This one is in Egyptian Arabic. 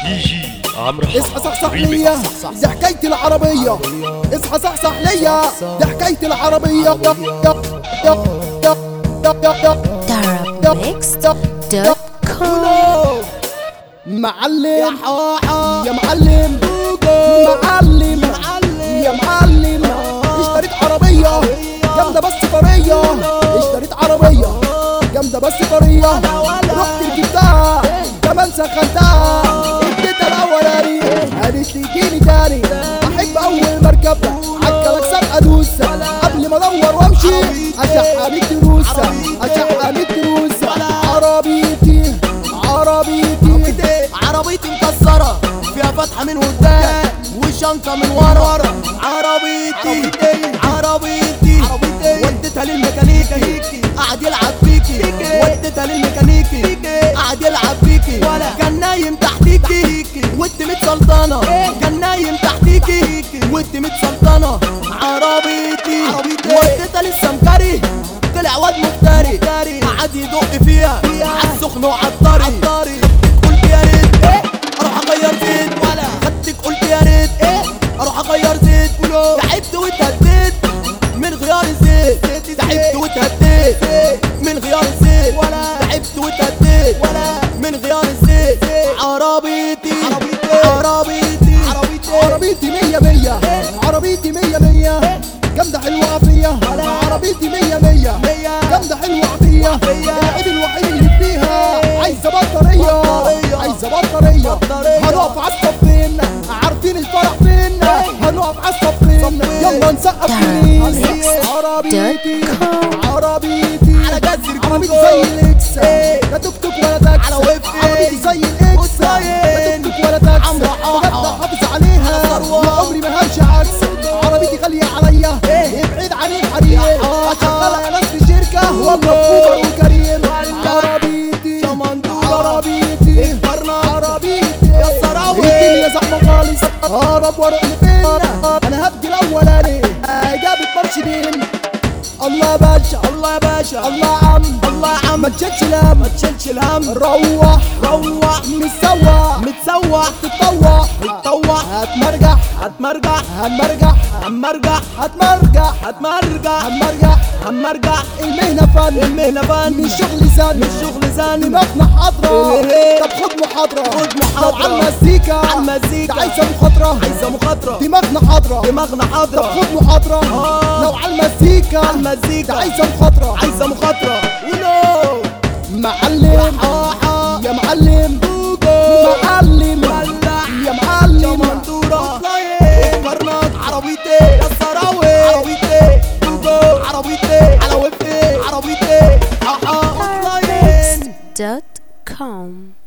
دي جي عمرو اصحى صحصح ليا دي حكايتي العربية اصحى صحصح ليا دي حكايتي العربية Darabmix.com معلم يا معلم معلم يا معلم اشتريت عربية جامدة بس طرية اشتريت عربية جامدة بس طرية رحت ركبتها كمان سخنتها اديتها الاولاني قالت لي جيني تاني احب اول ما اركبها عالكلك سابقة ادوس قبل ما ادور وامشي اشحها 100 دروس اشحها 100 دروس عربيتي عربيتي عربيتي مكسرة فيها فتحة من قدام وشنطة من ورا عربيتي عربيتي وديتها للميكانيكي قعد يلعب بيكي وديتها للميكانيكي قعد يلعب بيكي كان نايم تحتيكي وانت متسلطنة كان نايم تحتيكي وانت متسلطنة عربيتي وديتها للسمكري طلع واد مفتري قعد يدق فيها عالسخن وعالطري قلت يا ريت اروح اغير زيت ولا خدتك قلت يا ريت اروح اغير زيت تعبت واتهديت من غيار الزيت تعبت واتهديت من غيار الزيت تعبت واتهديت من غيار الزيت عربيتي عربيتي عربيتي مية مية عربيتي مية مية جامدة حلوة فيا عربيتي مية مية جامدة حلوة فيا العيب الوحيد اللي فيها عايزة بطارية عايزة بطارية هنقف على الصفين عارفين الفرح فين هنقف على الصفين يلا نسقف فين عربيتي عربيتي على جزر عربيتي زي الاكس لا توك توك ولا تاكس على وفين. عربيتي زي الاكس لا توك توك ولا تاكس بجد حافظ عليها وعمري ما همشي عكس عربيتي غالية عليا ابعد عن الحريم اشغلها يا ناس في شركة والله بكوبر وكريم عربيتي عربيتي عربيتي يا سراوي. الدنيا زحمة خالص هرب واروح لفين انا هبدي الاولاني اجابة مرشدين الله يا باشا الله يا باشا الله يا عم الله يا عم ما تشيلش الهم ما تشيلش الهم روح روح متسوح متسوح تتطوح تطوح هتمرجح هتمرجح هنمرجح هنمرجح هتمرجح هتمرجح هنمرجح هنمرجح المهنة فن المهنة فن مش شغل سن مش شغل زن دماغنا حاضرة إيه. طب خد محاضرة خد محاضرة. لو على المزيكا على المزيكا. ده عايزة مخاطرة عايزة مخاطرة دماغنا حاضرة دماغنا طب حاضرة خد محاضرة آه. لو على المزيكا على المزيكا. ده عايزة مخاطرة عايزة مخاطرة ولو معلم حاحة يا معلم معلم ملح يا معلم مندورة كرنك عربيتي يا سراوي عربيتي توجو عربيتي على وفي عربيتي حاحة اونلاين dot com